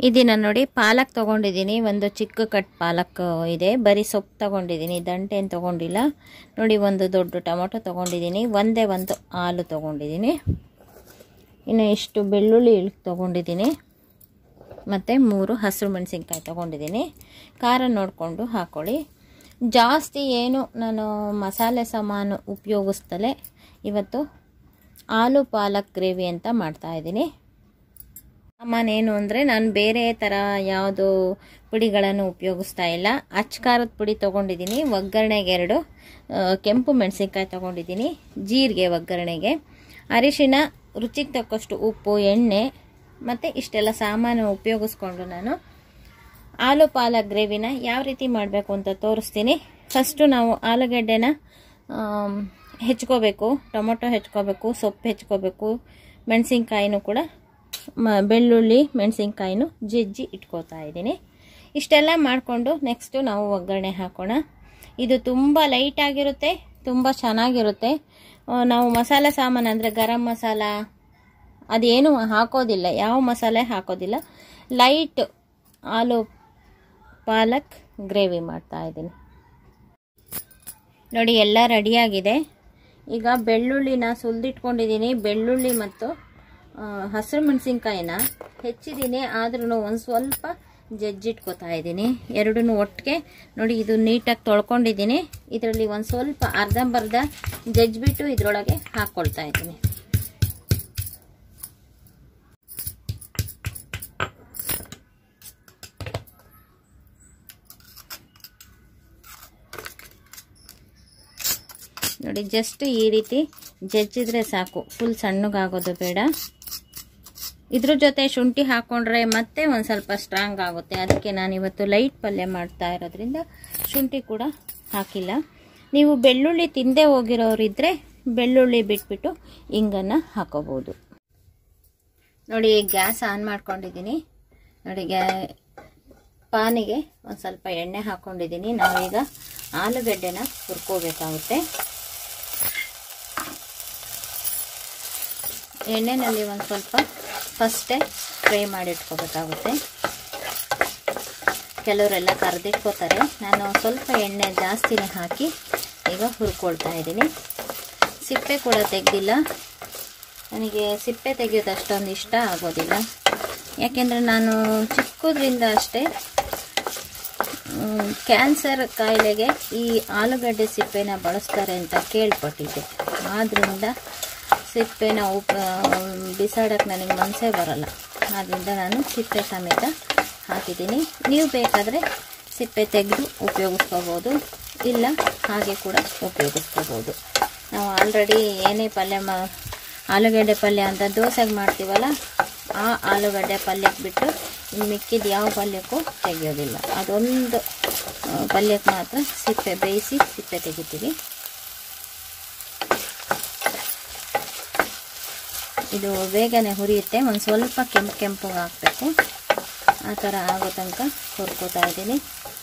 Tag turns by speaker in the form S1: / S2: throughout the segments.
S1: ಈ ದಿನ ನೋಡಿ ಪಾಲಕ್ ತೊಗೊಂಡಿದ್ದೀನಿ ಒಂದು ಚಿಕ್ಕ ಕಟ್ ಪಾಲಕ್ ಇದೆ ಬರೀ ಸೊಪ್ಪು ತೊಗೊಂಡಿದ್ದೀನಿ ದಂಟೆ ಏನು ತೊಗೊಂಡಿಲ್ಲ ನೋಡಿ ಒಂದು ದೊಡ್ಡ ಟೊಮೊಟೊ ತೊಗೊಂಡಿದ್ದೀನಿ ಒಂದೇ ಒಂದು ಹಾಲು ತೊಗೊಂಡಿದ್ದೀನಿ ಇನ್ನು ಇಷ್ಟು ಬೆಳ್ಳುಳ್ಳಿ ತೊಗೊಂಡಿದ್ದೀನಿ ಮತ್ತು ಮೂರು ಹಸಿರು ಮೆಣಸಿನ್ಕಾಯಿ ತೊಗೊಂಡಿದ್ದೀನಿ ಖಾರ ನೋಡಿಕೊಂಡು ಹಾಕ್ಕೊಳ್ಳಿ ಜಾಸ್ತಿ ಏನು ನಾನು ಮಸಾಲೆ ಸಾಮಾನು ಉಪಯೋಗಿಸ್ತಲೇ ಇವತ್ತು ಆಲೂ ಪಾಲಕ್ ಗ್ರೇವಿ ಅಂತ ಮಾಡ್ತಾಯಿದ್ದೀನಿ ಸಾಮಾನೇನು ಅಂದರೆ ನಾನು ಬೇರೆ ಥರ ಯಾವುದು ಪುಡಿಗಳನ್ನು ಉಪಯೋಗಿಸ್ತಾ ಇಲ್ಲ ಅಚ್ಕಾರದ ಪುಡಿ ತೊಗೊಂಡಿದ್ದೀನಿ ಒಗ್ಗರಣೆಗೆ ಎರಡು ಕೆಂಪು ಮೆಣಸಿನ್ಕಾಯಿ ತೊಗೊಂಡಿದ್ದೀನಿ ಜೀರಿಗೆ ಒಗ್ಗರಣೆಗೆ ಅರಿಶಿನ ರುಚಿಗೆ ತಕ್ಕಷ್ಟು ಉಪ್ಪು ಎಣ್ಣೆ ಮತ್ತು ಇಷ್ಟೆಲ್ಲ ಸಾಮಾನು ಉಪಯೋಗಿಸ್ಕೊಂಡು ನಾನು ಆಲೂ ಪಾಲಕ್ ಗ್ರೇವಿನ ಯಾವ ರೀತಿ ಮಾಡಬೇಕು ಅಂತ ತೋರಿಸ್ತೀನಿ ಫಸ್ಟು ನಾವು ಆಲೂಗಡ್ಡೆನ ಹೆಚ್ಕೋಬೇಕು ಟೊಮೊಟೊ ಹೆಚ್ಕೋಬೇಕು ಸೊಪ್ಪು ಹೆಚ್ಕೋಬೇಕು ಮೆಣಸಿನ್ಕಾಯಿನೂ ಕೂಡ ಮ ಬೆಳ್ಳುಳ್ಳಿ ಮೆಣಸಿನ್ಕಾಯಿನೂ ಜಜ್ಜಿ ಇಟ್ಕೋತಾ ಇದ್ದೀನಿ ಇಷ್ಟೆಲ್ಲ ಮಾಡಿಕೊಂಡು ನೆಕ್ಸ್ಟು ನಾವು ಒಗ್ಗರಣೆ ಹಾಕೋಣ ಇದು ತುಂಬ ಲೈಟಾಗಿರುತ್ತೆ ತುಂಬ ಚೆನ್ನಾಗಿರುತ್ತೆ ನಾವು ಮಸಾಲೆ ಸಾಮಾನು ಅಂದರೆ ಗರಂ ಮಸಾಲ ಅದೇನು ಹಾಕೋದಿಲ್ಲ ಯಾವ ಮಸಾಲೆ ಹಾಕೋದಿಲ್ಲ ಲೈಟ್ ಆಲೂ ಪಾಲಕ್ ಗ್ರೇವಿ ಮಾಡ್ತಾ ಇದ್ದೀನಿ ನೋಡಿ ಎಲ್ಲ ರೆಡಿಯಾಗಿದೆ ಈಗ ಬೆಳ್ಳುಳ್ಳಿನ ಸುಲಿದಿಟ್ಕೊಂಡಿದ್ದೀನಿ ಬೆಳ್ಳುಳ್ಳಿ ಮತ್ತು ಹಸಿರು ಮೆಣಸಿನ್ಕಾಯಿನ ಹೆಚ್ಚಿದ್ದೀನಿ ಆದ್ರೂ ಒಂದು ಸ್ವಲ್ಪ ಜಜ್ಜಿಟ್ಕೋತಾ ಇದ್ದೀನಿ ಎರಡನ್ನೂ ಒಟ್ಟಿಗೆ ನೋಡಿ ಇದು ನೀಟಾಗಿ ತೊಳ್ಕೊಂಡಿದ್ದೀನಿ ಇದರಲ್ಲಿ ಒಂದು ಸ್ವಲ್ಪ ಅರ್ಧಂಬರ್ಧ ಜಜ್ಜಿಬಿಟ್ಟು ಇದರೊಳಗೆ ಹಾಕ್ಕೊಳ್ತಾ ಇದ್ದೀನಿ ನೋಡಿ ಜಸ್ಟ್ ಈ ರೀತಿ ಜಜ್ಜಿದ್ರೆ ಸಾಕು ಫುಲ್ ಸಣ್ಣಗಾಗೋದು ಬೇಡ ಇದ್ರ ಜೊತೆ ಶುಂಠಿ ಹಾಕ್ಕೊಂಡ್ರೆ ಮತ್ತೆ ಒಂದು ಸ್ವಲ್ಪ ಸ್ಟ್ರಾಂಗ್ ಆಗುತ್ತೆ ಅದಕ್ಕೆ ನಾನು ಇವತ್ತು ಲೈಟ್ ಪಲ್ಯ ಮಾಡ್ತಾ ಇರೋದ್ರಿಂದ ಶುಂಠಿ ಕೂಡ ಹಾಕಿಲ್ಲ ನೀವು ಬೆಳ್ಳುಳ್ಳಿ ತಿಂದೇ ಹೋಗಿರೋರಿದ್ರೆ ಬೆಳ್ಳುಳ್ಳಿ ಬಿಟ್ಬಿಟ್ಟು ಹಿಂಗನ್ನು ಹಾಕೋಬೋದು ನೋಡಿ ಗ್ಯಾಸ್ ಆನ್ ಮಾಡ್ಕೊಂಡಿದ್ದೀನಿ ನೋಡಿ ಗ್ಯಾ ಪಾನಿಗೆ ಒಂದು ಸ್ವಲ್ಪ ಎಣ್ಣೆ ಹಾಕ್ಕೊಂಡಿದ್ದೀನಿ ನಾವೀಗ ಆಲೂಗಡ್ಡೆನ ಹುರ್ಕೋಬೇಕಾಗುತ್ತೆ ಎಣ್ಣೆನಲ್ಲಿ ಒಂದು ಸ್ವಲ್ಪ ಫಸ್ಟೇ ಫ್ರೈ ಮಾಡಿಟ್ಕೋಬೇಕಾಗುತ್ತೆ ಕೆಲವರೆಲ್ಲ ಕರೆದಿಟ್ಕೋತಾರೆ ನಾನು ಸ್ವಲ್ಪ ಎಣ್ಣೆ ಜಾಸ್ತಿನೇ ಹಾಕಿ ಈಗ ಹುರ್ಕೊಳ್ತಾ ಇದ್ದೀನಿ ಸಿಪ್ಪೆ ಕೂಡ ತೆಗೆದಿಲ್ಲ ನನಗೆ ಸಿಪ್ಪೆ ತೆಗೆಯೋದು ಅಷ್ಟೊಂದು ಇಷ್ಟ ಆಗೋದಿಲ್ಲ ಯಾಕೆಂದರೆ ನಾನು ಚಿಕ್ಕದ್ರಿಂದ ಅಷ್ಟೇ ಕ್ಯಾನ್ಸರ್ ಕಾಯಿಲೆಗೆ ಈ ಆಲೂಗಡ್ಡೆ ಸಿಪ್ಪೆನ ಬಳಸ್ತಾರೆ ಅಂತ ಕೇಳ್ಪಟ್ಟಿದ್ದೆ ಆದ್ದರಿಂದ ಸಿಪ್ಪೆನ ಉಪ್ ಬಿಸಾಡೋಕ್ಕೆ ನನಗೆ ಮನಸ್ಸೇ ಬರೋಲ್ಲ ಆದ್ದರಿಂದ ನಾನು ಸಿಪ್ಪೆ ಸಮೇತ ಹಾಕಿದ್ದೀನಿ ನೀವು ಬೇಕಾದರೆ ಸಿಪ್ಪೆ ತೆಗೆದು ಉಪಯೋಗಿಸ್ಕೋಬೋದು ಇಲ್ಲ ಹಾಗೆ ಕೂಡ ಉಪಯೋಗಿಸ್ಕೋಬೋದು ನಾವು ಆಲ್ರೆಡಿ ಏನೇ ಪಲ್ಯ ಮಾ ಆಲೂಗಡ್ಡೆ ಪಲ್ಯ ಅಂತ ದೋಸೆಗೆ ಮಾಡ್ತೀವಲ್ಲ ಆ ಆಲೂಗಡ್ಡೆ ಪಲ್ಯಕ್ಕೆ ಬಿಟ್ಟು ಇನ್ನು ಮಿಕ್ಕಿದ ಯಾವ ಪಲ್ಯಕ್ಕೂ ತೆಗೆಯೋದಿಲ್ಲ ಅದೊಂದು ಪಲ್ಯಕ್ಕೆ ಮಾತ್ರ ಸಿಪ್ಪೆ ಬೇಯಿಸಿ ಸಿಪ್ಪೆ ತೆಗಿತೀವಿ ಇದು ಬೇಗನೆ ಹುರಿಯುತ್ತೆ ಒಂದು ಸ್ವಲ್ಪ ಕೆಂಪು ಕೆಂಪಗೆ ಹಾಕಬೇಕು ಆ ಥರ ಆಗೋ ತನಕ ಹುರ್ಕೋತಾ ಇದ್ದೀನಿ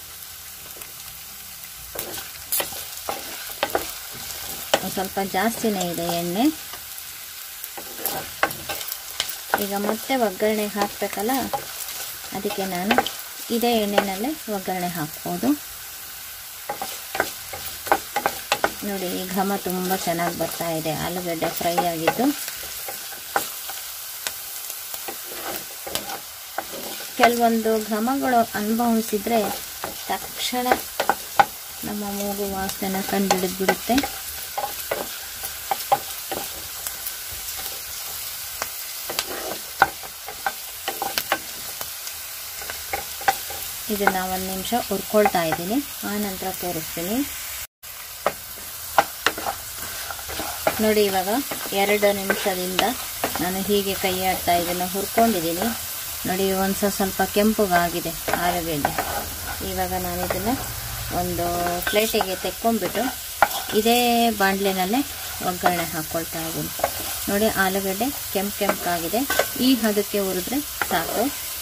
S1: ಒಂದು ಸ್ವಲ್ಪ ಜಾಸ್ತಿನೇ ಇದೆ ಎಣ್ಣೆ ಈಗ ಮತ್ತೆ ಒಗ್ಗರಣೆಗೆ ಹಾಕಬೇಕಲ್ಲ ಅದಕ್ಕೆ ನಾನು ಇದೇ ಎಣ್ಣೆನಲ್ಲೇ ಒಗ್ಗರಣೆ ಹಾಕ್ಬೋದು ನೋಡಿ ಈ ಘಮ ತುಂಬ ಚೆನ್ನಾಗಿ ಬರ್ತಾ ಇದೆ ಆಲೂಗಡ್ಡೆ ಫ್ರೈ ಆಗಿದ್ದು ಕೆಲವೊಂದು ಘಮಗಳು ಅನುಭವಿಸಿದರೆ ತಕ್ಷಣ ನಮ್ಮ ಮೂಗು ವಾಸನೆನ ಕಂಡುಹಿಡಿದು ಬಿಡುತ್ತೆ ಇದನ್ನು ಒಂದು ನಿಮಿಷ ಹುರ್ಕೊಳ್ತಾ ಇದ್ದೀನಿ ಆ ನಂತರ ತೋರಿಸ್ತೀನಿ ನೋಡಿ ಇವಾಗ ಎರಡು ನಿಮಿಷದಿಂದ ನಾನು ಹೀಗೆ ಕೈ ಆಡ್ತಾ ಇದನ್ನು ಹುರ್ಕೊಂಡಿದ್ದೀನಿ ನೋಡಿ ಒಂದು ಸ್ವಲ್ಪ ಕೆಂಪುಗಾಗಿದೆ ಆಲೂಗಡ್ಡೆ ಇವಾಗ ನಾನು ಇದನ್ನು ಒಂದು ಪ್ಲೇಟಿಗೆ ತೆಕ್ಕೊಂಡ್ಬಿಟ್ಟು ಇದೇ ಬಾಣಲೆನಲ್ಲೇ ಒಗ್ಗರಣೆ ಹಾಕ್ಕೊಳ್ತಾ ಇದ್ದೀನಿ ನೋಡಿ ಆಲೂಗಡ್ಡೆ ಕೆಂಪು ಕೆಂಪಾಗಿದೆ ಈ ಹದಕ್ಕೆ ಹುರಿದ್ರೆ ಸಾಕು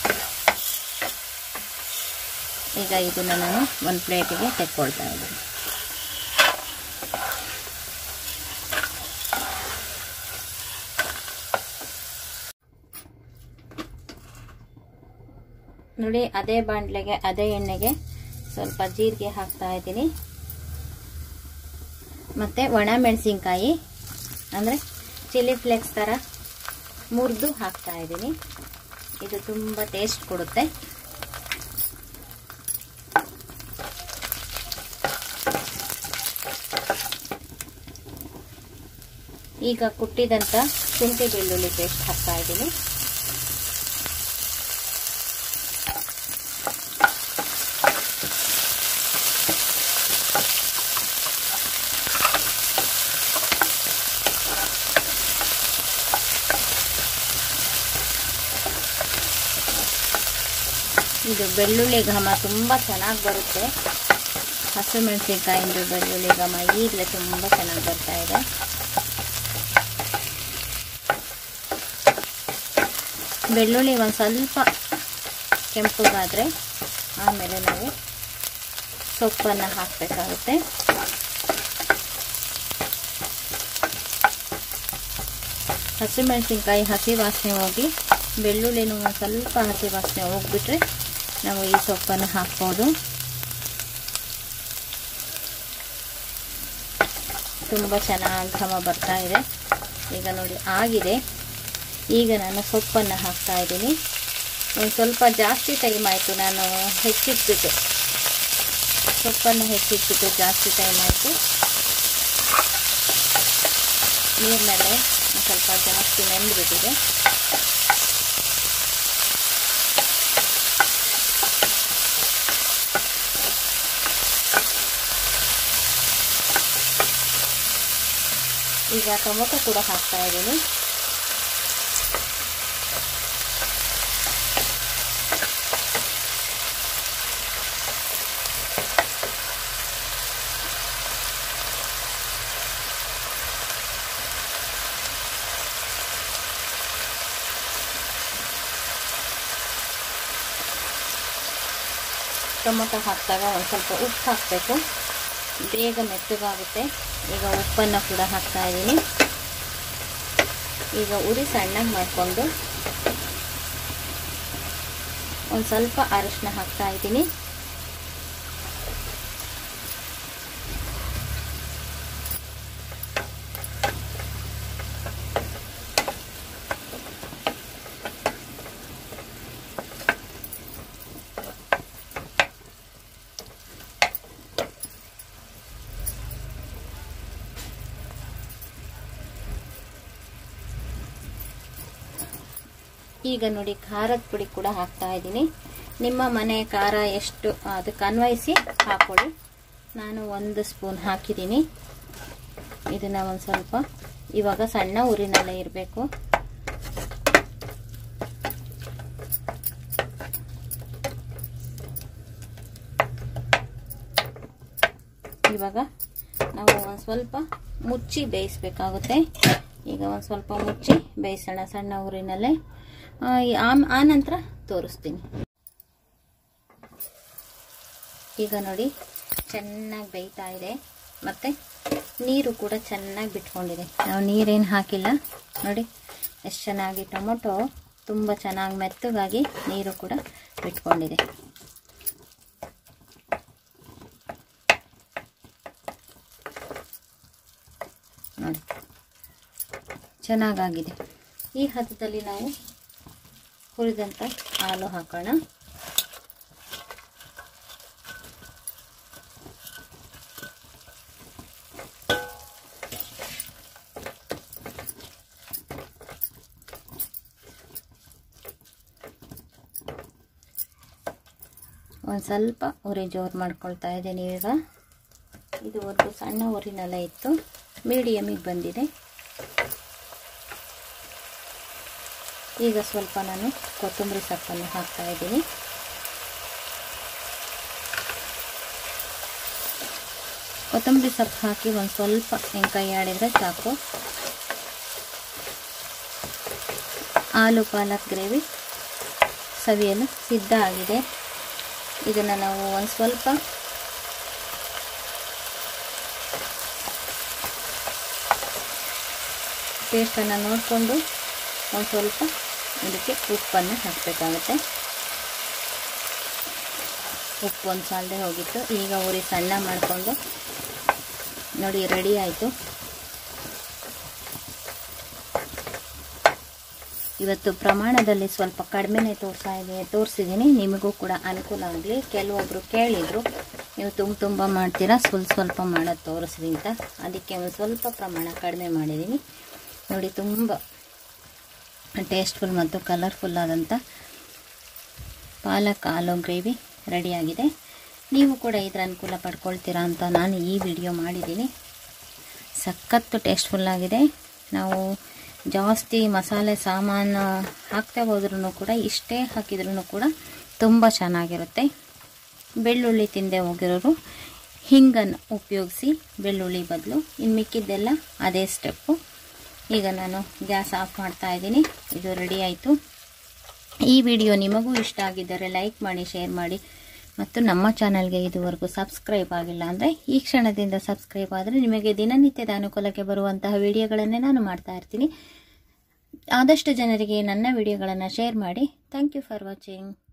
S1: ಈಗ ಇದನ್ನು ನಾನು ಒಂದು ಪ್ಲೇಟಿಗೆ ತೆಕ್ಕೊಳ್ತಾ ಇದ್ದೀನಿ ನೋಡಿ ಅದೇ ಬಾಣಲೆಗೆ ಅದೇ ಎಣ್ಣೆಗೆ ಸ್ವಲ್ಪ ಜೀರಿಗೆ ಹಾಕ್ತಾ ಇದ್ದೀನಿ ಮತ್ತು ಒಣ ಮೆಣಸಿನ್ಕಾಯಿ ಅಂದರೆ ಚಿಲ್ಲಿ ಫ್ಲೇಕ್ಸ್ ಥರ ಮುರಿದು ಹಾಕ್ತಾ ಇದ್ದೀನಿ ಇದು ತುಂಬ ಟೇಸ್ಟ್ ಕೊಡುತ್ತೆ ಈಗ ಕುಟ್ಟಿದಂಥ ಶುಂಠಿ ಬೆಳ್ಳುಳ್ಳಿ ಪೇಸ್ಟ್ ಹಾಕ್ತಾ ಇದ್ದೀನಿ ಇದು ಬೆಳ್ಳುಳ್ಳಿ ಘಮ ತುಂಬ ಚೆನ್ನಾಗಿ ಬರುತ್ತೆ ಹಸಿಮೆಣಸಿನ್ಕಾಯಿಂದು ಬೆಳ್ಳುಳ್ಳಿ ಘಮ ಈಗಲೇ ತುಂಬ ಚೆನ್ನಾಗಿ ಬರ್ತಾ ಇದೆ ಬೆಳ್ಳುಳ್ಳಿ ಒಂದು ಸ್ವಲ್ಪ ಕೆಂಪಗಾದರೆ ಆಮೇಲೆ ನಾವು ಸೊಪ್ಪನ್ನು ಹಾಕಬೇಕಾಗುತ್ತೆ ಹಸಿಮೆಣಸಿನ್ಕಾಯಿ ಹಸಿ ವಾಸನೆ ಹೋಗಿ ಬೆಳ್ಳುಳ್ಳಿನೂ ಒಂದು ಸ್ವಲ್ಪ ಹಸಿ ವಾಸನೆ ಹೋಗ್ಬಿಟ್ರೆ ನಾವು ಈ ಸೊಪ್ಪನ್ನು ಹಾಕ್ಬೋದು ತುಂಬ ಚೆನ್ನಾಗಿ ಘಮ ಬರ್ತಾ ಇದೆ ಈಗ ನೋಡಿ ಆಗಿದೆ ಈಗ ನಾನು ಸೊಪ್ಪನ್ನು ಹಾಕ್ತಾ ಇದ್ದೀನಿ ಒಂದು ಸ್ವಲ್ಪ ಜಾಸ್ತಿ ಟೈಮ್ ಆಯಿತು ನಾನು ಹೆಚ್ಚಿಟ್ಬಿಟ್ಟು ಸೊಪ್ಪನ್ನು ಹೆಚ್ಚಿಟ್ಬಿಟ್ಟು ಜಾಸ್ತಿ ಟೈಮ್ ಆಯಿತು ನೀರಿನಲ್ಲೇ ಒಂದು ಸ್ವಲ್ಪ ಜಾಸ್ತಿ ನೆಂದುಬಿಟ್ಟಿದೆ ಈಗ ಟೊಮೊಟೊ ಕೂಡ ಹಾಕ್ತಾ ಇದ್ದೀನಿ ಟೊಮೊಟೊ ಹಾಕಿದಾಗ ಒಂದು ಸ್ವಲ್ಪ ಉಪ್ಪು ಹಾಕಬೇಕು ಬೇಗ ಮೆತ್ತಗಾಗುತ್ತೆ ಈಗ ಉಪ್ಪನ್ನು ಕೂಡ ಹಾಕ್ತಾ ಇದ್ದೀನಿ ಈಗ ಉರಿ ಸಣ್ಣಗೆ ಮಾಡಿಕೊಂಡು ಒಂದು ಸ್ವಲ್ಪ ಅರಿಶಿನ ಹಾಕ್ತಾ ಇದ್ದೀನಿ ಈಗ ನೋಡಿ ಖಾರದ ಪುಡಿ ಕೂಡ ಹಾಕ್ತಾ ಇದ್ದೀನಿ ನಿಮ್ಮ ಮನೆ ಖಾರ ಎಷ್ಟು ಅದಕ್ಕೆ ಅನ್ವಯಿಸಿ ಹಾಕೊಳ್ಳಿ ನಾನು ಒಂದು ಸ್ಪೂನ್ ಹಾಕಿದ್ದೀನಿ ಇದನ್ನು ಒಂದು ಸ್ವಲ್ಪ ಇವಾಗ ಸಣ್ಣ ಉರಿನಲ್ಲೇ ಇರಬೇಕು ಇವಾಗ ನಾವು ಒಂದು ಸ್ವಲ್ಪ ಮುಚ್ಚಿ ಬೇಯಿಸ್ಬೇಕಾಗುತ್ತೆ ಈಗ ಒಂದು ಸ್ವಲ್ಪ ಮುಚ್ಚಿ ಬೇಯಿಸೋಣ ಸಣ್ಣ ಊರಿನಲ್ಲೇ ಆ ನಂತರ ತೋರಿಸ್ತೀನಿ ಈಗ ನೋಡಿ ಚೆನ್ನಾಗಿ ಬೇಯ್ತಾ ಇದೆ ಮತ್ತು ನೀರು ಕೂಡ ಚೆನ್ನಾಗಿ ಬಿಟ್ಕೊಂಡಿದೆ ನಾವು ನೀರೇನು ಹಾಕಿಲ್ಲ ನೋಡಿ ಎಷ್ಟು ಚೆನ್ನಾಗಿ ಟೊಮೊಟೊ ತುಂಬ ಚೆನ್ನಾಗಿ ಮೆತ್ತಗಾಗಿ ನೀರು ಕೂಡ ಬಿಟ್ಕೊಂಡಿದೆ ನೋಡಿ ಚೆನ್ನಾಗಾಗಿದೆ ಈ ಹಂತದಲ್ಲಿ ನಾವು ಹುರಿದಂಥ ಹಾಲು ಹಾಕೋಣ ಒಂದು ಸ್ವಲ್ಪ ಉರಿ ಜೋರು ಮಾಡ್ಕೊಳ್ತಾ ಇದ್ದೀನಿ ಈಗ ಇದುವರೆಗೂ ಸಣ್ಣ ಉರಿನೆಲ್ಲ ಇತ್ತು ಮೀಡಿಯಮಿಗೆ ಬಂದಿದೆ ಈಗ ಸ್ವಲ್ಪ ನಾನು ಕೊತ್ತಂಬರಿ ಸೊಪ್ಪನ್ನು ಹಾಕ್ತಾ ಇದ್ದೀನಿ ಕೊತ್ತಂಬರಿ ಸೊಪ್ಪು ಹಾಕಿ ಒಂದು ಸ್ವಲ್ಪ ಹಿಂಗೆ ಕೈ ಆಡಿದರೆ ಸಾಕು ಆಲೂ ಪಾಲಕ್ ಗ್ರೇವಿ ಸವಿಯಲು ಸಿದ್ಧ ಆಗಿದೆ ಇದನ್ನು ನಾವು ಒಂದು ಸ್ವಲ್ಪ ಟೇಸ್ಟನ್ನು ನೋಡಿಕೊಂಡು ಒಂದು ಸ್ವಲ್ಪ ಇದಕ್ಕೆ ಉಪ್ಪನ್ನು ಹಾಕಬೇಕಾಗುತ್ತೆ ಉಪ್ಪು ಒಂದು ಸಾಲದೆ ಹೋಗಿತ್ತು ಈಗ ಉರಿ ಸಣ್ಣ ಮಾಡಿಕೊಂಡು ನೋಡಿ ರೆಡಿ ಆಯಿತು ಇವತ್ತು ಪ್ರಮಾಣದಲ್ಲಿ ಸ್ವಲ್ಪ ಕಡಿಮೆನೇ ತೋರಿಸ್ತಾ ಇದೆ ತೋರಿಸಿದ್ದೀನಿ ನಿಮಗೂ ಕೂಡ ಅನುಕೂಲ ಆಗಲಿ ಕೆಲವೊಬ್ಬರು ಕೇಳಿದರು ನೀವು ತುಂಬ ತುಂಬ ಮಾಡ್ತೀರಾ ಸ್ವಲ್ಪ ಸ್ವಲ್ಪ ಮಾಡೋದು ತೋರಿಸ್ರಿ ಅಂತ ಅದಕ್ಕೆ ಒಂದು ಸ್ವಲ್ಪ ಪ್ರಮಾಣ ಕಡಿಮೆ ಮಾಡಿದ್ದೀನಿ ನೋಡಿ ತುಂಬ ಟೇಸ್ಟ್ಫುಲ್ ಮತ್ತು ಕಲರ್ಫುಲ್ ಆದಂಥ ಪಾಲಕ್ ಆಲೂ ಗ್ರೇವಿ ರೆಡಿಯಾಗಿದೆ ನೀವು ಕೂಡ ಇದರ ಅನುಕೂಲ ಪಡ್ಕೊಳ್ತೀರಾ ಅಂತ ನಾನು ಈ ವಿಡಿಯೋ ಮಾಡಿದ್ದೀನಿ ಸಖತ್ತು ಟೇಸ್ಟ್ಫುಲ್ಲಾಗಿದೆ ನಾವು ಜಾಸ್ತಿ ಮಸಾಲೆ ಸಾಮಾನು ಹಾಕ್ತಾ ಹೋದ್ರೂ ಕೂಡ ಇಷ್ಟೇ ಹಾಕಿದ್ರೂ ಕೂಡ ತುಂಬ ಚೆನ್ನಾಗಿರುತ್ತೆ ಬೆಳ್ಳುಳ್ಳಿ ತಿಂದೆ ಹೋಗಿರೋರು ಹಿಂಗನ್ನು ಉಪಯೋಗಿಸಿ ಬೆಳ್ಳುಳ್ಳಿ ಬದಲು ಇನ್ನು ಮಿಕ್ಕಿದ್ದೆಲ್ಲ ಅದೇ ಸ್ಟೆಪ್ಪು ಈಗ ನಾನು ಗ್ಯಾಸ್ ಆಫ್ ಮಾಡ್ತಾ ಇದ್ದೀನಿ ಇದು ರೆಡಿ ಆಯಿತು ಈ ವಿಡಿಯೋ ನಿಮಗೂ ಇಷ್ಟ ಆಗಿದ್ದರೆ ಲೈಕ್ ಮಾಡಿ ಶೇರ್ ಮಾಡಿ ಮತ್ತು ನಮ್ಮ ಚಾನಲ್ಗೆ ಇದುವರೆಗೂ ಸಬ್ಸ್ಕ್ರೈಬ್ ಆಗಿಲ್ಲ ಅಂದರೆ ಈ ಕ್ಷಣದಿಂದ ಸಬ್ಸ್ಕ್ರೈಬ್ ಆದರೆ ನಿಮಗೆ ದಿನನಿತ್ಯದ ಅನುಕೂಲಕ್ಕೆ ಬರುವಂತಹ ವಿಡಿಯೋಗಳನ್ನೇ ನಾನು ಮಾಡ್ತಾ ಇರ್ತೀನಿ ಆದಷ್ಟು ಜನರಿಗೆ ನನ್ನ ವಿಡಿಯೋಗಳನ್ನು ಶೇರ್ ಮಾಡಿ ಥ್ಯಾಂಕ್ ಯು ಫಾರ್ ವಾಚಿಂಗ್